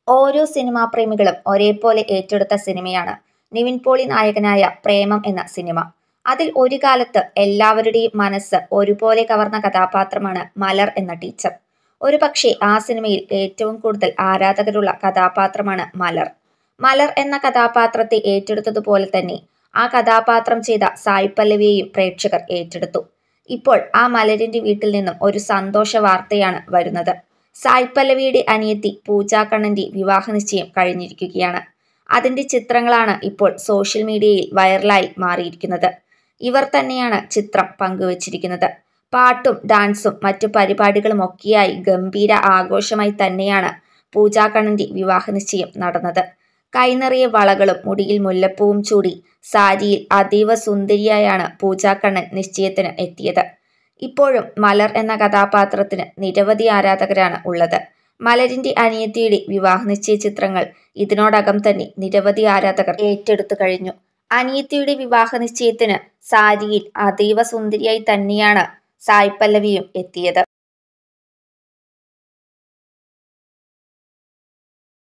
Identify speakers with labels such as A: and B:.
A: ഓരോ സിനിമാ പ്രേമികളും ഒരേപോലെ ഏറ്റെടുത്ത സിനിമയാണ് നിവിൻ പോളി നായകനായ പ്രേമം എന്ന സിനിമ. അതിൽ ഒരു കാലത്ത് എല്ലാവരുടെയും മനസ്സ് ഒരുപോലെ കവർന്ന കഥാപാത്രമാണ് മലർ എന്ന ടീച്ചർ. ഒരുപക്ഷേ ആ സിനിമയിൽ ഏറ്റവും കൂടുതൽ ആരാധകരുള്ള കഥാപാത്രമാണ് മലർ. മലർ എന്ന കഥാപാത്രത്തെ ഏറ്റെടുത്തതുപോലെ തന്നെ ആ കഥാപാത്രം ചെയ്ത സായ് പല്ലവിയെയും പ്രേക്ഷകർ ഏറ്റെടുത്തു. ഇപ്പോൾ ആ മലരിന്റെ വീട്ടിൽ നിന്നും ഒരു സന്തോഷ വാർത്തയാണ് വരുന്നത്. സായ് പല്ലവിയുടെ അനിയത്തി പൂജ കണ്ണന്റെ വിവാഹനിശ്ചയം കഴിഞ്ഞിരിക്കുകയാണ്. അതിന്റെ ചിത്രങ്ങളാണ് ഇപ്പോൾ സോഷ്യൽ മീഡിയയിൽ വൈറലായി മാറിയിരിക്കുന്നത്. ഇവർ തന്നെയാണ് ചിത്രം പങ്കുവച്ചിരിക്കുന്നത്. പാട്ടും ഡാൻസും മറ്റു പരിപാടികളുമൊക്കെയായി ഗംഭീര ആഘോഷമായി തന്നെയാണ് പൂജ കണ്ണന്റെ വിവാഹനിശ്ചയം നടന്നത്. കൈനിറയെ വളകളും മുടിയിൽ മുല്ലപ്പൂവും ചൂടി സാരിയിൽ അതീവ സുന്ദരിയായാണ് പൂജ കണ്ണൻ നിശ്ചയത്തിന് എത്തിയത്. ഇപ്പോഴും മലർ എന്ന കഥാപാത്രത്തിന് നിരവധി ആരാധകരാണ് ഉള്ളത്. മലരിന്റെ അനിയത്തിയുടെ വിവാഹനിശ്ചയ ചിത്രങ്ങൾ ഇതിനോടകം തന്നെ നിരവധി ആരാധകർ ഏറ്റെടുത്തു കഴിഞ്ഞു. അനിയത്തിയുടെ വിവാഹനിശ്ചയത്തിന് സാരിയിൽ അതീവ സുന്ദരിയായി തന്നെയാണ് സായ് പല്ലവിയും എത്തിയത്.